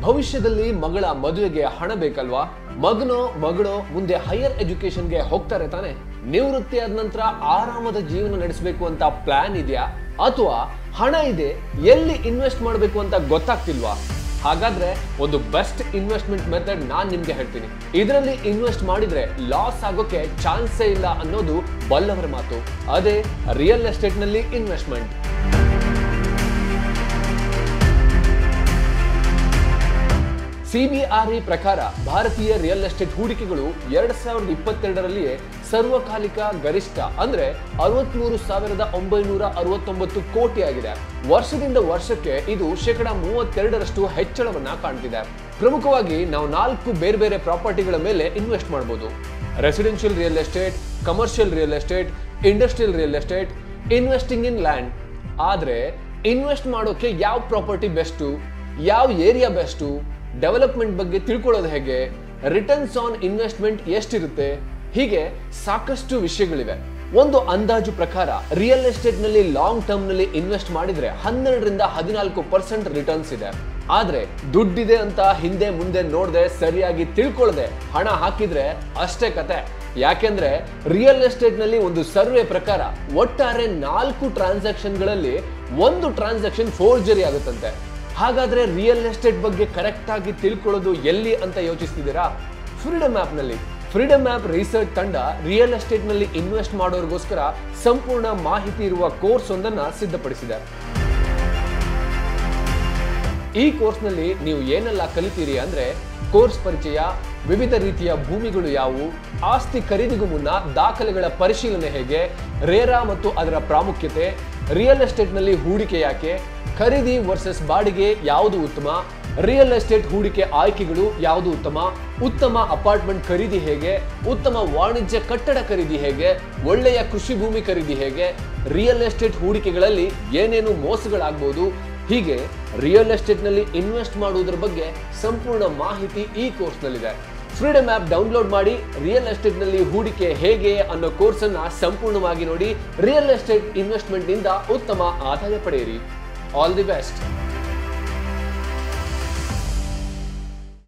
ಭವಿಷ್ಯದಲ್ಲಿ ಮಗಳ ಮದುವೆಗೆ ಹಣ ಬೇಕಲ್ವಾ ಮಗನೋ ಮಗಳೋ ಮುಂದೆ ಹೈಯರ್ ಎಜುಕೇಶನ್ಗೆ ಹೋಗ್ತಾರೆ ತಾನೆ ನಿವೃತ್ತಿ ಆದ ನಂತರ ಆರಾಮದ ಜೀವನ ನಡೆಸಬೇಕು ಅಂತ ಪ್ಲಾನ್ ಇದೆಯಾ ಅಥವಾ ಹಣ ಇದೆ ಎಲ್ಲಿ ಇನ್ವೆಸ್ಟ್ ಮಾಡಬೇಕು ಅಂತ ಗೊತ್ತಾಗ್ತಿಲ್ವಾ ಹಾಗಾದ್ರೆ ಒಂದು ಬೆಸ್ಟ್ ಇನ್ವೆಸ್ಟ್ಮೆಂಟ್ ಮೆಥಡ್ ನಾನ್ ನಿಮ್ಗೆ ಹೇಳ್ತೀನಿ ಇದರಲ್ಲಿ ಇನ್ವೆಸ್ಟ್ ಮಾಡಿದ್ರೆ ಲಾಸ್ ಆಗೋಕೆ ಚಾನ್ಸೇ ಇಲ್ಲ ಅನ್ನೋದು ಬಲ್ಲವರ ಮಾತು ಅದೇ ರಿಯಲ್ ಎಸ್ಟೇಟ್ ನಲ್ಲಿ ಇನ್ವೆಸ್ಟ್ಮೆಂಟ್ ಸಿಬಿಆರ್ಇ ಪ್ರಕಾರ ಭಾರತೀಯ ರಿಯಲ್ ಎಸ್ಟೇಟ್ ಹೂಡಿಕೆಗಳು ಎರಡ್ ಸಾವಿರದ ಇಪ್ಪತ್ತೆರಡರಲ್ಲಿಯೇ ಸರ್ವಕಾಲಿಕ ಗರಿಷ್ಠ ಅಂದ್ರೆ ಅರವತ್ಮೂರು ಸಾವಿರದ ಒಂಬೈನೂರ ಅರವತ್ತೊಂಬತ್ತು ಕೋಟಿ ಆಗಿದೆ ವರ್ಷದಿಂದ ವರ್ಷಕ್ಕೆ ಇದು ಶೇಕಡ ಮೂವತ್ತೆರಡರಷ್ಟು ಹೆಚ್ಚಳವನ್ನ ಕಾಣ್ತಿದೆ ಪ್ರಮುಖವಾಗಿ ನಾವು ನಾಲ್ಕು ಬೇರೆ ಬೇರೆ ಪ್ರಾಪರ್ಟಿಗಳ ಮೇಲೆ ಇನ್ವೆಸ್ಟ್ ಮಾಡಬಹುದು residential real estate commercial real estate industrial real estate investing in land ಆದ್ರೆ ಇನ್ವೆಸ್ಟ್ ಮಾಡೋಕೆ ಯಾವ ಪ್ರಾಪರ್ಟಿ ಬೆಸ್ಟು ಯಾವ ಏರಿಯಾ ಬೆಸ್ಟು ಡೆವಲಪ್ಮೆಂಟ್ ಬಗ್ಗೆ ತಿಳ್ಕೊಳ್ಳೋದು ಹೇಗೆ ರಿಟರ್ನ್ಸ್ ಆನ್ ಇನ್ವೆಸ್ಟ್ಮೆಂಟ್ ಎಷ್ಟಿರುತ್ತೆ ಹೀಗೆ ಸಾಕಷ್ಟು ವಿಷಯಗಳಿವೆ ಒಂದು ಅಂದಾಜು ಪ್ರಕಾರ ರಿಯಲ್ ಎಸ್ಟೇಟ್ ನಲ್ಲಿ ಲಾಂಗ್ ಟರ್ಮ್ ನಲ್ಲಿ ಇನ್ವೆಸ್ಟ್ ಮಾಡಿದ್ರೆ ಹನ್ನೆರಡರಿಂದ ಹದಿನಾಲ್ಕು ಪರ್ಸೆಂಟ್ ರಿಟರ್ನ್ಸ್ ಇದೆ ಆದ್ರೆ ದುಡ್ಡಿದೆ ಅಂತ ಹಿಂದೆ ಮುಂದೆ ನೋಡದೆ ಸರಿಯಾಗಿ ತಿಳ್ಕೊಳ್ಳದೆ ಹಣ ಹಾಕಿದ್ರೆ ಅಷ್ಟೇ ಕತೆ ಯಾಕೆಂದ್ರೆ ರಿಯಲ್ ಎಸ್ಟೇಟ್ ನಲ್ಲಿ ಒಂದು ಸರ್ವೆ ಪ್ರಕಾರ ಒಟ್ಟಾರೆ ನಾಲ್ಕು ಟ್ರಾನ್ಸಾಕ್ಷನ್ ಗಳಲ್ಲಿ ಒಂದು ಟ್ರಾನ್ಸಾಕ್ಷನ್ ಫೋರ್ಜರಿ ಆಗುತ್ತಂತೆ ಹಾಗಾದ್ರೆ ರಿಯಲ್ ಎಸ್ಟೇಟ್ ಬಗ್ಗೆ ಕರೆಕ್ಟ್ ಆಗಿ ತಿಳ್ಕೊಳ್ಳೋದು ಎಲ್ಲಿ ಅಂತ ಯೋಚಿಸ್ತಿದ್ದೀರಾ ಫ್ರೀಡಮ್ ಆಪ್ ನಲ್ಲಿ ಫ್ರೀಡಮ್ ಆಪ್ ರಿಸರ್ಚ್ ತಂಡ ರಿಯಲ್ ಎಸ್ಟೇಟ್ ನಲ್ಲಿ ಇನ್ವೆಸ್ಟ್ ಮಾಡೋರಿಗೋಸ್ಕರ ಸಂಪೂರ್ಣ ಮಾಹಿತಿ ಇರುವ ಕೋರ್ಸ್ ಒಂದನ್ನ ಸಿದ್ಧಪಡಿಸಿದೆ ಈ ಕೋರ್ಸ್ನಲ್ಲಿ ನೀವು ಏನೆಲ್ಲ ಕಲಿತೀರಿ ಅಂದ್ರೆ ಕೋರ್ಸ್ ಪರಿಚಯ ವಿವಿಧ ರೀತಿಯ ಭೂಮಿಗಳು ಯಾವುವು ಆಸ್ತಿ ಖರೀದಿಗೂ ಮುನ್ನ ದಾಖಲೆಗಳ ಪರಿಶೀಲನೆ ಹೇಗೆ ರೇರಾ ಮತ್ತು ಅದರ ಪ್ರಾಮುಖ್ಯತೆ ರಿಯಲ್ ಎಸ್ಟೇಟ್ನಲ್ಲಿ ಹೂಡಿಕೆ ಯಾಕೆ ಖರೀದಿ ವರ್ಸಸ್ ಬಾಡಿಗೆ ಯಾವುದು ಉತ್ತಮ ರಿಯಲ್ ಎಸ್ಟೇಟ್ ಹೂಡಿಕೆ ಆಯ್ಕೆಗಳು ಯಾವುದು ಉತ್ತಮ ಉತ್ತಮ ಅಪಾರ್ಟ್ಮೆಂಟ್ ಖರೀದಿ ಹೇಗೆ ಉತ್ತಮ ವಾಣಿಜ್ಯ ಕಟ್ಟಡ ಖರೀದಿ ಹೇಗೆ ಒಳ್ಳೆಯ ಕೃಷಿ ಭೂಮಿ ಖರೀದಿ ಹೇಗೆ ರಿಯಲ್ ಎಸ್ಟೇಟ್ ಹೂಡಿಕೆಗಳಲ್ಲಿ ಏನೇನು ಮೋಸಗಳಾಗ್ಬೋದು ಹೀಗೆ ರಿಯಲ್ ಎಸ್ಟೇಟ್ ನಲ್ಲಿ ಇನ್ವೆಸ್ಟ್ ಮಾಡುವುದರ ಬಗ್ಗೆ ಸಂಪೂರ್ಣ ಮಾಹಿತಿ ಈ ಕೋರ್ಸ್ ನಲ್ಲಿದೆ ಫ್ರೀಡಮ್ ಆಪ್ ಡೌನ್ಲೋಡ್ ಮಾಡಿ ರಿಯಲ್ ಎಸ್ಟೇಟ್ ನಲ್ಲಿ ಹೂಡಿಕೆ ಹೇಗೆ ಅನ್ನೋ ಕೋರ್ಸ್ ಅನ್ನ ಸಂಪೂರ್ಣವಾಗಿ ನೋಡಿ ರಿಯಲ್ ಎಸ್ಟೇಟ್ ಇನ್ವೆಸ್ಟ್ಮೆಂಟ್ ನಿಂದ ಉತ್ತಮ ಆದಾಯ ಪಡೆಯಿರಿ ಆಲ್ ದಿ ಬೆಸ್ಟ್